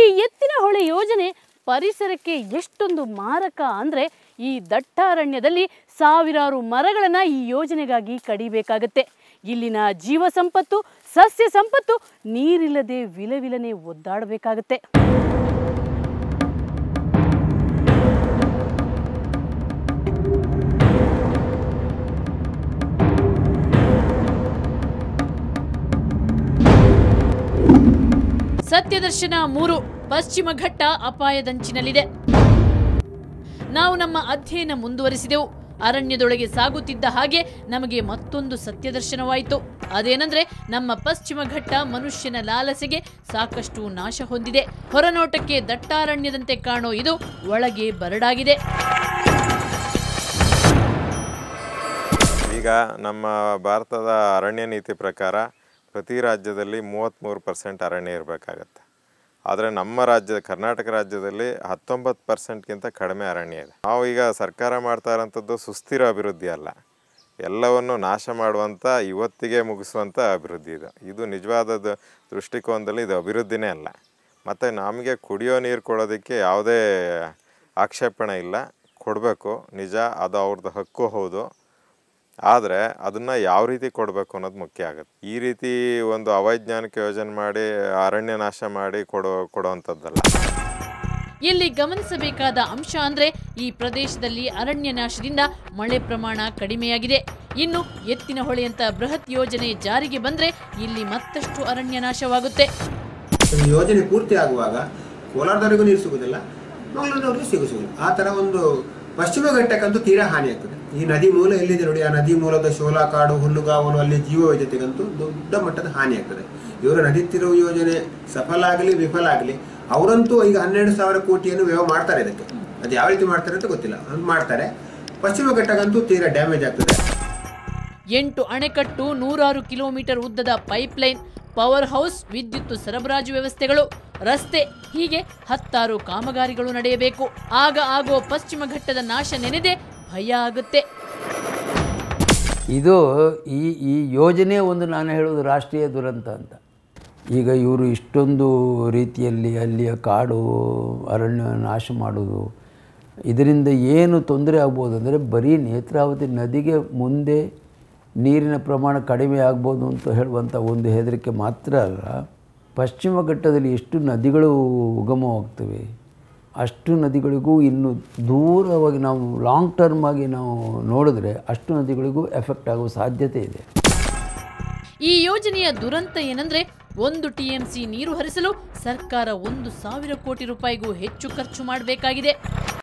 ಎತ್ತಿನ ಹೊಳೆ ಯೋಜನೆ ಪರಿಸರಕ್ಕೆ ಎಷ್ಟೊಂದು ಮಾರಕ ಅಂದರೆ ಈ ದಟ್ಟಾರಣ್ಯದಲ್ಲಿ ಸಾವಿರಾರು ಮರಗಳನ್ನು ಈ ಯೋಜನೆಗಾಗಿ ಕಡಿಬೇಕಾಗತ್ತೆ ಇಲ್ಲಿನ ಜೀವ ಸಂಪತ್ತು ಸಸ್ಯ ಸಂಪತ್ತು ನೀರಿಲ್ಲದೆ ವಿಲವಿಲನೆ ಒದ್ದಾಡಬೇಕಾಗತ್ತೆ ಸತ್ಯದರ್ಶನ ಮೂರು ಪಶ್ಚಿಮ ಘಟ್ಟ ಅಪಾಯದಂಚಿನಲ್ಲಿದೆ ನಾವು ನಮ್ಮ ಅಧ್ಯಯನ ಮುಂದುವರಿಸಿದೆವು ಅರಣ್ಯದೊಳಗೆ ಸಾಗುತ್ತಿದ್ದ ಹಾಗೆ ನಮಗೆ ಮತ್ತೊಂದು ಸತ್ಯದರ್ಶನವಾಯಿತು ಅದೇನೆಂದ್ರೆ ನಮ್ಮ ಪಶ್ಚಿಮ ಘಟ್ಟ ಮನುಷ್ಯನ ಲಾಲಸೆಗೆ ಸಾಕಷ್ಟು ನಾಶ ಹೊಂದಿದೆ ಹೊರನೋಟಕ್ಕೆ ದಟ್ಟಾರಣ್ಯದಂತೆ ಕಾಣೋ ಇದು ಒಳಗೆ ಬರಡಾಗಿದೆ ಈಗ ನಮ್ಮ ಭಾರತದ ಅರಣ್ಯ ನೀತಿ ಪ್ರಕಾರ ಪ್ರತಿ ರಾಜ್ಯದಲ್ಲಿ ಮೂವತ್ತ್ಮೂರು ಪರ್ಸೆಂಟ್ ಅರಣ್ಯ ಇರಬೇಕಾಗತ್ತೆ ಆದರೆ ನಮ್ಮ ರಾಜ್ಯ ಕರ್ನಾಟಕ ರಾಜ್ಯದಲ್ಲಿ ಹತ್ತೊಂಬತ್ತು ಪರ್ಸೆಂಟ್ಗಿಂತ ಕಡಿಮೆ ಅರಣ್ಯ ಇದೆ ನಾವು ಈಗ ಸರ್ಕಾರ ಮಾಡ್ತಾ ಇರೋಂಥದ್ದು ಸುಸ್ಥಿರ ಅಭಿವೃದ್ಧಿ ಅಲ್ಲ ಎಲ್ಲವನ್ನು ನಾಶ ಮಾಡುವಂಥ ಇವತ್ತಿಗೆ ಮುಗಿಸುವಂಥ ಅಭಿವೃದ್ಧಿ ಇದು ಇದು ನಿಜವಾದ ದ- ದೃಷ್ಟಿಕೋನದಲ್ಲಿ ಇದು ಅಭಿವೃದ್ಧಿನೇ ಅಲ್ಲ ಮತ್ತು ನಮಗೆ ಕುಡಿಯೋ ನೀರು ಕೊಡೋದಕ್ಕೆ ಯಾವುದೇ ಆಕ್ಷೇಪಣೆ ಇಲ್ಲ ಕೊಡಬೇಕು ನಿಜ ಅದು ಅವ್ರದ್ದು ಹಕ್ಕು ಹೌದು ಆದರೆ ಅದನ್ನು ಯಾವ ರೀತಿ ಕೊಡಬೇಕು ಅನ್ನೋದು ಮುಖ್ಯ ಆಗುತ್ತೆ ಈ ರೀತಿ ಒಂದು ಅವೈಜ್ಞಾನಿಕ ಯೋಜನೆ ಮಾಡಿ ಅರಣ್ಯ ನಾಶ ಮಾಡಿ ಕೊಡೋ ಕೊಡುವಂಥದ್ದಲ್ಲ ಇಲ್ಲಿ ಗಮನಿಸಬೇಕಾದ ಅಂಶ ಅಂದ್ರೆ ಈ ಪ್ರದೇಶದಲ್ಲಿ ಅರಣ್ಯ ನಾಶದಿಂದ ಮಳೆ ಪ್ರಮಾಣ ಕಡಿಮೆಯಾಗಿದೆ ಇನ್ನು ಎತ್ತಿನ ಹೊಳೆಯಂತ ಬೃಹತ್ ಯೋಜನೆ ಜಾರಿಗೆ ಬಂದ್ರೆ ಇಲ್ಲಿ ಮತ್ತಷ್ಟು ಅರಣ್ಯ ನಾಶವಾಗುತ್ತೆ ಒಂದು ಯೋಜನೆ ಪೂರ್ತಿ ಆಗುವಾಗ ಕೋಲಾರದವರೆಗೂ ನೀರು ಸಿಗುವುದಿಲ್ಲ ಮಂಗಳೂರಿನವರೆಗೂ ಸಿಗು ಸಿಗುದು ಆ ಥರ ಒಂದು ಪಶ್ಚಿಮ ಘಟ್ಟಕ್ಕಂತೂ ತೀರಾ ಹಾನಿ ಆಗ್ತದೆ ಈ ನದಿ ಮೂಲ ಎಲ್ಲಿದೆ ನೋಡಿ ಆ ನದಿ ಮೂಲದ ಶೋಲಾ ಕಾಡು ಹುಲ್ಲುಗಾವಲು ಅಲ್ಲಿ ಜೀವ ವೈದ್ಯತೆಗಂತೂ ದೊಡ್ಡ ಮಟ್ಟದ ಹಾನಿ ಆಗ್ತದೆ ಇವರು ನದಿ ತಿರುವು ಯೋಜನೆ ಸಫಲ ಆಗಲಿ ವಿಫಲ ಆಗಲಿ ಅವರಂತೂ ಈಗ ಹನ್ನೆರಡು ಸಾವಿರ ಕೋಟಿಯನ್ನು ವ್ಯವ ಮಾಡ್ತಾರೆ ಇದಕ್ಕೆ ಅದು ಯಾವ ರೀತಿ ಮಾಡ್ತಾರೆ ಅಂತ ಗೊತ್ತಿಲ್ಲ ಹಂಗೆ ಮಾಡ್ತಾರೆ ಪಶ್ಚಿಮ ಘಟ್ಟಕ್ಕಂತೂ ತೀರಾ ಡ್ಯಾಮೇಜ್ ಆಗ್ತದೆ ಎಂಟು ಅಣೆಕಟ್ಟು ನೂರಾರು ಕಿಲೋಮೀಟರ್ ಉದ್ದದ ಪೈಪ್ಲೈನ್ ಪವರ್ ಹೌಸ್ ವಿದ್ಯುತ್ ಸರಬರಾಜು ವ್ಯವಸ್ಥೆಗಳು ರಸ್ತೆ ಹೀಗೆ ಹತ್ತಾರು ಕಾಮಗಾರಿಗಳು ನಡೆಯಬೇಕು ಆಗ ಆಗೋ ಪಶ್ಚಿಮ ಘಟ್ಟದ ನಾಶ ನೆನೆದೆ ಭಯ ಆಗುತ್ತೆ ಇದು ಈ ಈ ಯೋಜನೆ ಒಂದು ನಾನು ಹೇಳೋದು ರಾಷ್ಟ್ರೀಯ ದುರಂತ ಅಂತ ಈಗ ಇವರು ಇಷ್ಟೊಂದು ರೀತಿಯಲ್ಲಿ ಅಲ್ಲಿಯ ಕಾಡು ಅರಣ್ಯ ನಾಶ ಮಾಡೋದು ಇದರಿಂದ ಏನು ತೊಂದರೆ ಆಗ್ಬೋದು ಅಂದರೆ ಬರೀ ನೇತ್ರಾವತಿ ನದಿಗೆ ಮುಂದೆ ನೀರಿನ ಪ್ರಮಾಣ ಕಡಿಮೆ ಆಗ್ಬೋದು ಅಂತ ಹೇಳುವಂಥ ಒಂದು ಹೆದರಿಕೆ ಮಾತ್ರ ಅಲ್ಲ ಪಶ್ಚಿಮ ಘಟ್ಟದಲ್ಲಿ ಎಷ್ಟು ನದಿಗಳು ಉಗಮವಾಗ್ತವೆ ಅಷ್ಟು ನದಿಗಳಿಗೂ ಇನ್ನು ದೂರವಾಗಿ ನಾವು ಲಾಂಗ್ ಟರ್ಮ್ ಆಗಿ ನಾವು ನೋಡಿದ್ರೆ ಅಷ್ಟು ನದಿಗಳಿಗೂ ಎಫೆಕ್ಟ್ ಆಗುವ ಸಾಧ್ಯತೆ ಇದೆ ಈ ಯೋಜನೆಯ ದುರಂತ ಏನಂದ್ರೆ ಒಂದು ಟಿಎಂಸಿ ನೀರು ಹರಿಸಲು ಸರ್ಕಾರ ಒಂದು ಸಾವಿರ ಕೋಟಿ ರೂಪಾಯಿಗೂ ಹೆಚ್ಚು ಖರ್ಚು ಮಾಡಬೇಕಾಗಿದೆ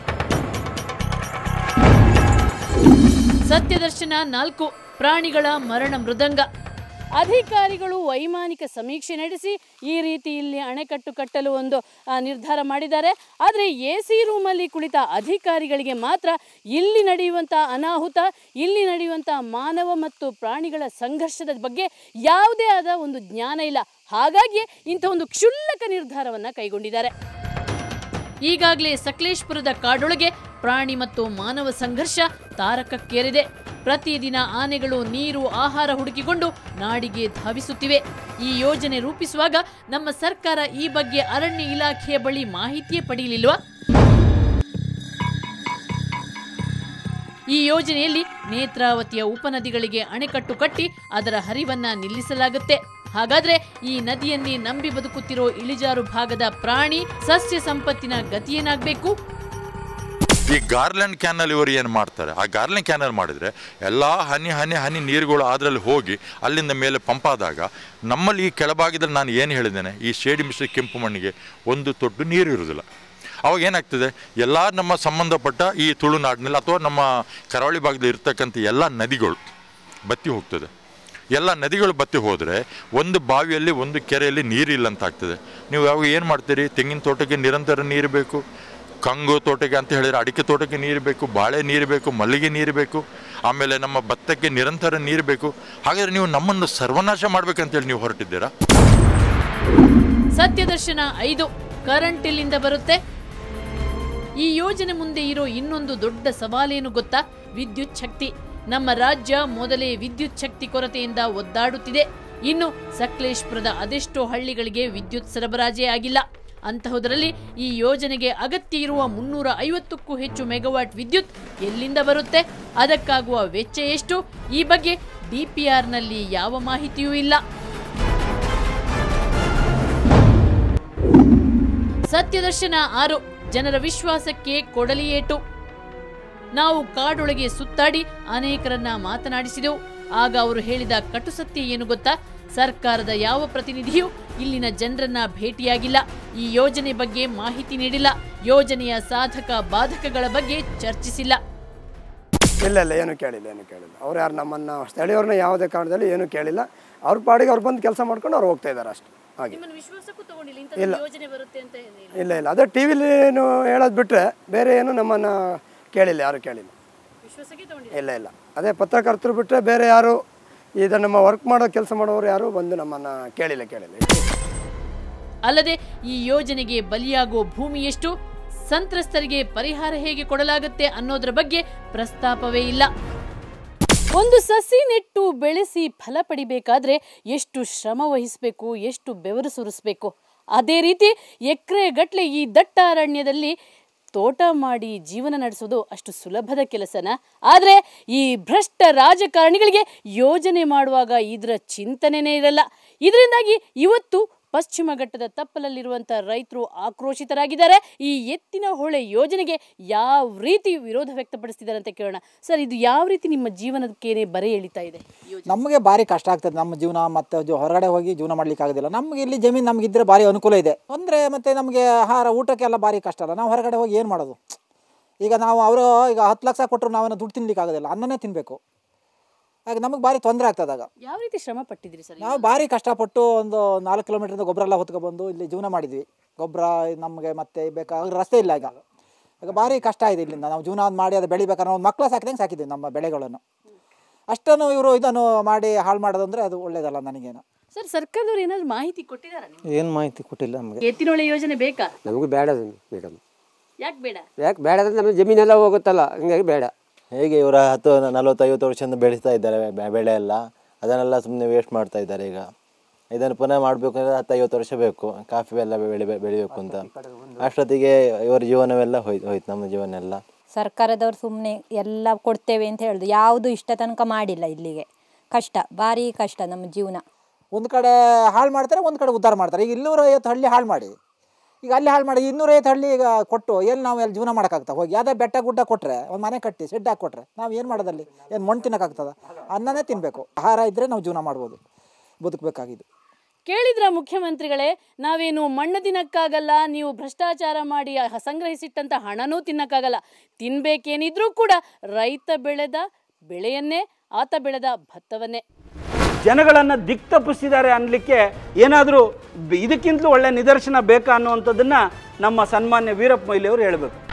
ಸತ್ಯದರ್ಶನ ನಾಲ್ಕು ಪ್ರಾಣಿಗಳ ಮರಣ ಮೃದಂಗ ಅಧಿಕಾರಿಗಳು ವೈಮಾನಿಕ ಸಮೀಕ್ಷೆ ನಡೆಸಿ ಈ ರೀತಿ ಇಲ್ಲಿ ಅಣೆಕಟ್ಟು ಕಟ್ಟಲು ಒಂದು ಆ, ನಿರ್ಧಾರ ಮಾಡಿದ್ದಾರೆ ಆದರೆ ಎ ಸಿ ರೂಮಲ್ಲಿ ಕುಳಿತ ಅಧಿಕಾರಿಗಳಿಗೆ ಮಾತ್ರ ಇಲ್ಲಿ ನಡೆಯುವಂಥ ಅನಾಹುತ ಇಲ್ಲಿ ನಡೆಯುವಂಥ ಮಾನವ ಮತ್ತು ಪ್ರಾಣಿಗಳ ಸಂಘರ್ಷದ ಬಗ್ಗೆ ಯಾವುದೇ ಆದ ಒಂದು ಜ್ಞಾನ ಇಲ್ಲ ಹಾಗಾಗಿ ಇಂಥ ಒಂದು ಕ್ಷುಲ್ಲಕ ನಿರ್ಧಾರವನ್ನು ಕೈಗೊಂಡಿದ್ದಾರೆ ಈಗಾಗಲೇ ಸಕಲೇಶ್ಪುರದ ಕಾಡೊಳಗೆ ಪ್ರಾಣಿ ಮತ್ತು ಮಾನವ ಸಂಘರ್ಷ ತಾರಕಕ್ಕೇರಿದೆ ಪ್ರತಿದಿನ ಆನೆಗಳು ನೀರು ಆಹಾರ ಹುಡುಕಿಕೊಂಡು ನಾಡಿಗೆ ಧಾವಿಸುತ್ತಿವೆ ಈ ಯೋಜನೆ ರೂಪಿಸುವಾಗ ನಮ್ಮ ಸರ್ಕಾರ ಈ ಬಗ್ಗೆ ಅರಣ್ಯ ಇಲಾಖೆಯ ಬಳಿ ಮಾಹಿತಿಯೇ ಪಡೆಯಲಿಲ್ವಾ ಈ ಯೋಜನೆಯಲ್ಲಿ ನೇತ್ರಾವತಿಯ ಉಪನದಿಗಳಿಗೆ ಅಣೆಕಟ್ಟು ಕಟ್ಟಿ ಅದರ ಹರಿವನ್ನ ನಿಲ್ಲಿಸಲಾಗುತ್ತೆ ಹಾಗಾದ್ರೆ ಈ ನದಿಯನ್ನೇ ನಂಬಿ ಬದುಕುತ್ತಿರೋ ಇಳಿಜಾರು ಭಾಗದ ಪ್ರಾಣಿ ಸಸ್ಯ ಸಂಪತ್ತಿನ ಗತಿಯೇನಾಗಬೇಕು ಈ ಗಾರ್ಲೆಂಡ್ ಕ್ಯಾನಲ್ ಇವರು ಏನು ಮಾಡ್ತಾರೆ ಆ ಗಾರ್ಲೆಂಡ್ ಕ್ಯಾನಲ್ ಮಾಡಿದರೆ ಎಲ್ಲ ಹನಿ ಹನಿ ಹನಿ ನೀರುಗಳು ಅದರಲ್ಲಿ ಹೋಗಿ ಅಲ್ಲಿಂದ ಮೇಲೆ ಪಂಪ್ ಆದಾಗ ನಮ್ಮಲ್ಲಿ ಈ ಕೆಳಭಾಗದಲ್ಲಿ ನಾನು ಏನು ಹೇಳಿದ್ದೇನೆ ಈ ಶೇಡಿ ಮಿಶ್ರ ಕೆಂಪು ಮಣ್ಣಿಗೆ ಒಂದು ತೊಟ್ಟು ನೀರು ಇರುವುದಿಲ್ಲ ಅವಾಗ ಏನಾಗ್ತದೆ ಎಲ್ಲ ನಮ್ಮ ಸಂಬಂಧಪಟ್ಟ ಈ ತುಳುನಾಡಿನಲ್ಲಿ ಅಥವಾ ನಮ್ಮ ಕರಾವಳಿ ಭಾಗದಲ್ಲಿ ಇರ್ತಕ್ಕಂಥ ಎಲ್ಲ ನದಿಗಳು ಬತ್ತಿ ಹೋಗ್ತದೆ ಎಲ್ಲ ನದಿಗಳು ಬತ್ತಿ ಹೋದರೆ ಒಂದು ಬಾವಿಯಲ್ಲಿ ಒಂದು ಕೆರೆಯಲ್ಲಿ ನೀರಿಲ್ಲ ಅಂತ ಆಗ್ತದೆ ನೀವು ಯಾವಾಗ ಏನು ಮಾಡ್ತೀರಿ ತೆಂಗಿನ ತೋಟಕ್ಕೆ ನಿರಂತರ ನೀರು ಬೇಕು ಕಂಗು ತೋಟಕ್ಕೆ ಅಂತ ಹೇಳಿದ್ರೆ ಅಡಿಕೆ ತೋಟಕ್ಕೆ ನೀರು ಬೇಕು ಬಾಳೆ ನೀರು ಬೇಕು ಮಲ್ಲಿಗೆ ನೀರು ಬೇಕು ಆಮೇಲೆ ನಮ್ಮ ಭತ್ತಕ್ಕೆ ನಿರಂತರ ನೀರು ಬೇಕು ಹಾಗಾದರೆ ನೀವು ನಮ್ಮನ್ನು ಸರ್ವನಾಶ ಮಾಡ್ಬೇಕಂತೇಳಿ ನೀವು ಹೊರಟಿದ್ದೀರಾ ಸತ್ಯದರ್ಶನ ಐದು ಕರೆಂಟ್ ಇಲ್ಲಿಂದ ಬರುತ್ತೆ ಈ ಯೋಜನೆ ಮುಂದೆ ಇರೋ ಇನ್ನೊಂದು ದೊಡ್ಡ ಸವಾಲೇನು ಗೊತ್ತಾ ವಿದ್ಯುತ್ ಶಕ್ತಿ ನಮ್ಮ ರಾಜ್ಯ ಮೊದಲೇ ವಿದ್ಯುತ್ ಶಕ್ತಿ ಕೊರತೆಯಿಂದ ಒದ್ದಾಡುತ್ತಿದೆ ಇನ್ನು ಸಕಲೇಶ್ಪುರದ ಅದೆಷ್ಟೋ ಹಳ್ಳಿಗಳಿಗೆ ವಿದ್ಯುತ್ ಸರಬರಾಜೇ ಆಗಿಲ್ಲ ಅಂತಹುದರಲ್ಲಿ ಈ ಯೋಜನೆಗೆ ಅಗತ್ಯ ಇರುವ ಮುನ್ನೂರ ಐವತ್ತಕ್ಕೂ ಹೆಚ್ಚು ಮೆಗಾವಾಟ್ ವಿದ್ಯುತ್ ಎಲ್ಲಿಂದ ಬರುತ್ತೆ ಅದಕ್ಕಾಗುವ ವೆಚ್ಚ ಎಷ್ಟು ಈ ಬಗ್ಗೆ ಡಿಪಿಆರ್ನಲ್ಲಿ ಯಾವ ಮಾಹಿತಿಯೂ ಇಲ್ಲ ಸತ್ಯದರ್ಶನ ಆರು ಜನರ ವಿಶ್ವಾಸಕ್ಕೆ ಕೊಡಲಿ ಏಟು ನಾವು ಕಾಡೊಳಗೆ ಸುತ್ತಾಡಿ ಅನೇಕರನ್ನ ಮಾತನಾಡಿಸಿದೆವು ಆಗ ಅವರು ಹೇಳಿದ ಕಟು ಸತ್ಯ ಏನು ಗೊತ್ತಾ ಸರ್ಕಾರದ ಯಾವ ಪ್ರತಿನಿಧಿಯೂ ಇಲ್ಲಿನ ಜನರನ್ನ ಭೇಟಿಯಾಗಿಲ್ಲ ಈ ಯೋಜನೆ ಬಗ್ಗೆ ಮಾಹಿತಿ ನೀಡಿಲ್ಲ ಯೋಜನೆಯ ಸಾಧಕ ಬಾಧಕಗಳ ಬಗ್ಗೆ ಚರ್ಚಿಸಿಲ್ಲ ಇಲ್ಲ ಇಲ್ಲ ಏನು ಕೇಳಿಲ್ಲ ಏನು ಕೇಳಿಲ್ಲ ಅವ್ರು ಯಾರು ನಮ್ಮನ್ನು ಸ್ಥಳೀಯವ್ರನ್ನ ಯಾವುದೇ ಕಾರಣದಲ್ಲಿ ಏನೂ ಕೇಳಿಲ್ಲ ಅವ್ರ ಪಾಡಿಗೆ ಅವ್ರು ಬಂದು ಕೆಲಸ ಮಾಡ್ಕೊಂಡು ಅವ್ರು ಹೋಗ್ತಾ ಇದ್ದಾರೆ ಅಷ್ಟೇ ಹಾಗೆ ವಿಶ್ವಾಸಕ್ಕೂ ತಗೊಂಡಿಲ್ಲ ಇಲ್ಲ. ಯೋಜನೆ ಬರುತ್ತೆ ಅಂತ ಇಲ್ಲ ಇಲ್ಲ ಅದೇ ಟಿ ವಿಲಿ ಹೇಳೋದು ಬಿಟ್ಟರೆ ಬೇರೆ ಏನು ನಮ್ಮನ್ನು ಕೇಳಿಲ್ಲ ಯಾರು ಕೇಳಿಲ್ಲ ವಿಶ್ವಾಸಕ್ಕೆ ಇಲ್ಲ ಇಲ್ಲ ಅದೇ ಪತ್ರಕರ್ತರು ಬಿಟ್ಟರೆ ಬೇರೆ ಯಾರು ಇದು ನಮ್ಮ ವರ್ಕ್ ಮಾಡೋ ಕೆಲಸ ಮಾಡೋರು ಯಾರು ಬಂದು ನಮ್ಮನ್ನು ಕೇಳಿಲ್ಲ ಕೇಳಿಲ್ಲ ಅಲ್ಲದೆ ಈ ಯೋಜನೆಗೆ ಬಲಿಯಾಗುವ ಭೂಮಿ ಎಷ್ಟು ಸಂತ್ರಸ್ತರಿಗೆ ಪರಿಹಾರ ಹೇಗೆ ಕೊಡಲಾಗುತ್ತೆ ಅನ್ನೋದ್ರ ಬಗ್ಗೆ ಪ್ರಸ್ತಾಪವೇ ಇಲ್ಲ ಒಂದು ಸಸಿ ನೆಟ್ಟು ಬೆಳೆಸಿ ಫಲ ಪಡಿಬೇಕಾದ್ರೆ ಎಷ್ಟು ಶ್ರಮ ವಹಿಸಬೇಕು ಎಷ್ಟು ಬೆವರು ಸುರಿಸಬೇಕು ಅದೇ ರೀತಿ ಎಕರೆ ಗಟ್ಲೆ ಈ ದಟ್ಟ ಅರಣ್ಯದಲ್ಲಿ ತೋಟ ಮಾಡಿ ಜೀವನ ನಡೆಸೋದು ಅಷ್ಟು ಸುಲಭದ ಕೆಲಸನ ಆದರೆ ಈ ಭ್ರಷ್ಟ ರಾಜಕಾರಣಿಗಳಿಗೆ ಯೋಜನೆ ಮಾಡುವಾಗ ಇದರ ಚಿಂತನೆನೇ ಇರಲ್ಲ ಇದರಿಂದಾಗಿ ಇವತ್ತು ಪಶ್ಚಿಮ ಘಟ್ಟದ ತಪ್ಪಲಲ್ಲಿರುವಂಥ ರೈತರು ಆಕ್ರೋಶಿತರಾಗಿದ್ದಾರೆ ಈ ಎತ್ತಿನ ಹೊಳೆ ಯೋಜನೆಗೆ ಯಾವ ರೀತಿ ವಿರೋಧ ವ್ಯಕ್ತಪಡಿಸ್ತಿದ್ದಾರೆ ಅಂತ ಕೇಳೋಣ ಸರ್ ಇದು ಯಾವ ರೀತಿ ನಿಮ್ಮ ಜೀವನಕ್ಕೇನೆ ಬರೆ ಎಳಿತಾ ಇದೆ ನಮಗೆ ಭಾರಿ ಕಷ್ಟ ಆಗ್ತದೆ ನಮ್ಮ ಜೀವನ ಮತ್ತು ಜೊ ಹೊರಗಡೆ ಹೋಗಿ ಜೀವನ ಮಾಡ್ಲಿಕ್ಕೆ ಆಗೋದಿಲ್ಲ ನಮಗೆ ಇಲ್ಲಿ ಜಮೀನು ನಮಗಿದ್ರೆ ಭಾರಿ ಅನುಕೂಲ ಇದೆ ಅಂದರೆ ಮತ್ತು ನಮಗೆ ಆಹಾರ ಊಟಕ್ಕೆಲ್ಲ ಭಾರಿ ಕಷ್ಟ ಅಲ್ಲ ನಾವು ಹೊರಗಡೆ ಹೋಗಿ ಏನು ಮಾಡೋದು ಈಗ ನಾವು ಅವರು ಈಗ ಹತ್ತು ಲಕ್ಷ ಕೊಟ್ಟರು ನಾವೇನೋ ದುಡ್ಡು ತಿನ್ಲಿಕ್ಕೆ ಆಗೋದಿಲ್ಲ ಅನ್ನನೇ ತಿನ್ನಬೇಕು ಆಗ ನಮಗೆ ಭಾರಿ ತೊಂದರೆ ಆಗ್ತದೆ ಆಗ ಯಾವ ರೀತಿ ಶ್ರಮ ಪಟ್ಟಿದ್ರಿ ಸರ್ ನಾವು ಭಾರಿ ಕಷ್ಟಪಟ್ಟು ಒಂದು ನಾಲ್ಕು ಕಿಲೋಮೀಟ್ರಿಂದ ಗೊಬ್ಬರ ಎಲ್ಲ ಹೊತ್ಕೊಬಂದು ಇಲ್ಲಿ ಜೀವನ ಮಾಡಿದ್ವಿ ಗೊಬ್ಬರ ನಮಗೆ ಮತ್ತೆ ಬೇಕಾಗ ರಸ್ತೆ ಇಲ್ಲ ಈಗ ಈಗ ಭಾರಿ ಕಷ್ಟ ಇದೆ ಇಲ್ಲಿಂದ ನಾವು ಜೀವನ ಮಾಡಿ ಅದು ಬೆಳಿಬೇಕಾದ್ರೆ ನಾವು ಮಕ್ಕಳ ಸಾಕಿದಂಗೆ ಸಾಕಿದ್ದೀವಿ ನಮ್ಮ ಬೆಳೆಗಳನ್ನು ಅಷ್ಟನ್ನು ಇವರು ಇದನ್ನು ಮಾಡಿ ಹಾಳು ಮಾಡೋದಂದ್ರೆ ಅದು ಒಳ್ಳೇದಲ್ಲ ನನಗೇನು ಸರ್ ಸರ್ಕಾರದವ್ರು ಏನಾದ್ರು ಮಾಹಿತಿ ಕೊಟ್ಟಿದಾರ ಏನು ಮಾಹಿತಿ ಕೊಟ್ಟಿಲ್ಲ ನಮಗೆ ಎತ್ತಿನೊಳೆ ಯೋಜನೆ ಬೇಕಾ ನಮಗೂ ಬೇಡ ಮೇಡಮ್ ಯಾಕೆ ಬೇಡ ಯಾಕೆ ಬೇಡ ಅಂದ್ರೆ ನಮ್ಮ ಜಮೀನೆಲ್ಲ ಹೋಗುತ್ತಲ್ಲ ಹಂಗಾಗಿ ಬೇಡ ಹೇಗೆ ಇವರ ಹತ್ತು ನಲವತ್ತೈವತ್ತು ವರ್ಷದಿಂದ ಬೆಳೀತಾ ಇದ್ದಾರೆ ಬೆ- ಬೆಳೆ ಎಲ್ಲ ಅದನ್ನೆಲ್ಲ ಸುಮ್ಮನೆ ವೇಸ್ಟ್ ಮಾಡ್ತಾ ಇದ್ದಾರೆ ಈಗ ಇದನ್ನು ಪುನಃ ಮಾಡಬೇಕಂದ್ರೆ ಹತ್ತು ಐವತ್ತು ವರ್ಷ ಬೇಕು ಕಾಫಿ ಎಲ್ಲ ಬೆಳೆ ಬೆಳಿಬೇಕು ಅಂತ ಅಷ್ಟೊತ್ತಿಗೆ ಇವರ ಜೀವನವೆಲ್ಲ ಹೋಯ್ತು ಹೋಯ್ತು ನಮ್ಮ ಜೀವನ ಎಲ್ಲ ಸರ್ಕಾರದವ್ರು ಸುಮ್ಮನೆ ಎಲ್ಲ ಕೊಡ್ತೇವೆ ಅಂತ ಹೇಳುದು ಯಾವುದು ಇಷ್ಟ ತನಕ ಮಾಡಿಲ್ಲ ಇಲ್ಲಿಗೆ ಕಷ್ಟ ಭಾರಿ ಕಷ್ಟ ನಮ್ಮ ಜೀವನ ಒಂದು ಕಡೆ ಹಾಳು ಮಾಡ್ತಾರೆ ಒಂದು ಕಡೆ ಉದ್ಧಾರ ಮಾಡ್ತಾರೆ ಈಗ ಇನ್ನೂರ ಐವತ್ತು ಹಳ್ಳಿ ಹಾಳು ಮಾಡಿ ಈಗ ಅಲ್ಲಿ ಹಾಳು ಮಾಡಿ ಇನ್ನೂರೈವತ್ತು ಹಳ್ಳಿ ಈಗ ಕೊಟ್ಟು ಎಲ್ಲಿ ನಾವು ಎಲ್ಲಿ ಜೀವನ ಮಾಡೋಕ್ಕಾಗ್ತದೆ ಹೋಗಿ ಯಾವುದೇ ಬೆಟ್ಟ ಗುಡ್ಡ ಕೊಟ್ಟರೆ ಒಂದು ಮನೆ ಕಟ್ಟಿ ಶೆಡ್ ಹಾಕಿ ಕೊಟ್ಟರೆ ನಾವು ಏನು ಮಾಡೋದಲ್ಲಿ ಏನು ಮಣ್ಣು ತಿನ್ನೋಕ್ಕಾಗ್ತದ ಅನ್ನನೇ ತಿನ್ನಬೇಕು ಆಹಾರ ಇದ್ದರೆ ನಾವು ಜೀವನ ಮಾಡ್ಬೋದು ಬದುಕಬೇಕಾಗಿದ್ದು ಕೇಳಿದ್ರ ಮುಖ್ಯಮಂತ್ರಿಗಳೇ ನಾವೇನು ಮಣ್ಣು ತಿನ್ನಕ್ಕಾಗಲ್ಲ ನೀವು ಭ್ರಷ್ಟಾಚಾರ ಮಾಡಿ ಆ ಸಂಗ್ರಹಿಸಿಟ್ಟಂತ ಹಣನೂ ತಿನ್ನಕ್ಕಾಗಲ್ಲ ತಿನ್ಬೇಕೇನಿದ್ರೂ ಕೂಡ ರೈತ ಬೆಳೆದ ಬೆಳೆಯನ್ನೇ ಆತ ಬೆಳೆದ ಭತ್ತವನ್ನೇ ಜನಗಳನ್ನು ದಿಕ್ ತಪ್ಪಿಸಿದ್ದಾರೆ ಅನ್ನಲಿಕ್ಕೆ ಏನಾದರೂ ಇದಕ್ಕಿಂತಲೂ ಒಳ್ಳೆ ನಿದರ್ಶನ ಬೇಕಾ ಅನ್ನುವಂಥದ್ದನ್ನು ನಮ್ಮ ಸನ್ಮಾನ್ಯ ವೀರಪ್ಪ ಮೊಯ್ಲಿ ಅವರು ಹೇಳಬೇಕು